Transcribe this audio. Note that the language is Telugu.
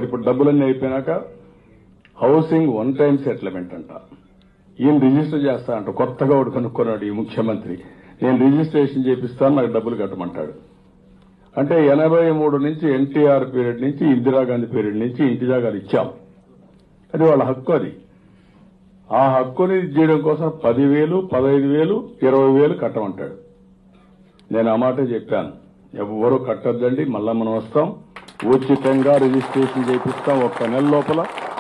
మరి ఇప్పుడు డబ్బులన్నీ అయిపోయినాక హౌసింగ్ వన్ టైం సెటిల్మెంట్ అంట ఈయన రిజిస్టర్ చేస్తా అంట కొత్తగా ఒకటి కనుక్కున్నాడు ఈ ముఖ్యమంత్రి నేను రిజిస్ట్రేషన్ చేపిస్తాను నాకు డబ్బులు కట్టమంటాడు అంటే ఎనభై మూడు నుంచి ఎన్టీఆర్ పీరియడ్ నుంచి ఇందిరాగాంధీ పీరియడ్ నుంచి ఇంటి జాగాలు ఇచ్చాం అది వాళ్ళ హక్కు అది ఆ హక్కుని చేయడం కోసం పదివేలు పదహైదు వేలు ఇరవై వేలు కట్టమంటాడు నేను ఆ మాటే చెప్పాను ఎవ్వరూ కట్టొద్దండి మళ్ళా మనం వస్తాం ఉచితంగా రిజిస్ట్రేషన్ చేపిస్తాం ఒక్క నెల లోపల